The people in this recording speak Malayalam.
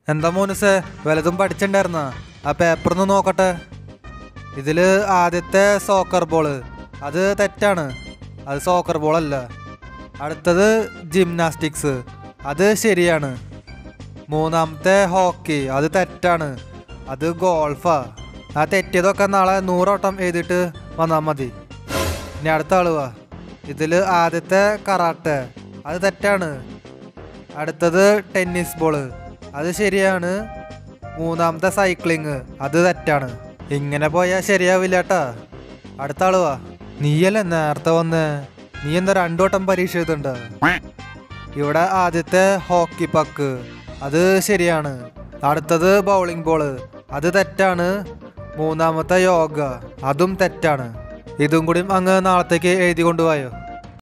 എന്താ മോനുസേ വലതും പഠിച്ചിട്ടുണ്ടായിരുന്ന ആ പേപ്പർ ഒന്ന് നോക്കട്ടെ ഇതില് ആദ്യത്തെ സോക്കർ ബോള് അത് തെറ്റാണ് അത് സോക്കർ ബോൾ അല്ല അടുത്തത് ജിംനാസ്റ്റിക്സ് അത് ശരിയാണ് മൂന്നാമത്തെ ഹോക്കി അത് തെറ്റാണ് അത് ഗോൾഫാ ആ തെറ്റിയതൊക്കെ നാളെ നൂറോട്ടം എഴുതിയിട്ട് വന്നാൽ മതി ഇനി അടുത്ത ആളുവാ ഇതിൽ ആദ്യത്തെ കറാട്ടെ അത് തെറ്റാണ് അടുത്തത് ടെന്നീസ് ബോള് അത് ശരിയാണ് മൂന്നാമത്തെ സൈക്ലിങ് അത് തെറ്റാണ് ഇങ്ങനെ പോയാൽ ശരിയാവില്ല കേട്ടാ അടുത്ത ആളുവാ നീയല്ലേ നേരത്തെ വന്ന് നീ എന്താ രണ്ടു വട്ടം പരീക്ഷ എഴുതുന്നുണ്ട് ഇവിടെ ആദ്യത്തെ ഹോക്കി പക്ക് അത് ശരിയാണ് അടുത്തത് ബൗളിംഗ് ബോള് അത് തെറ്റാണ് മൂന്നാമത്തെ യോഗ അതും തെറ്റാണ് ഇതും കൂടി അങ്ങ് നാളത്തേക്ക് എഴുതി കൊണ്ടുപോയോ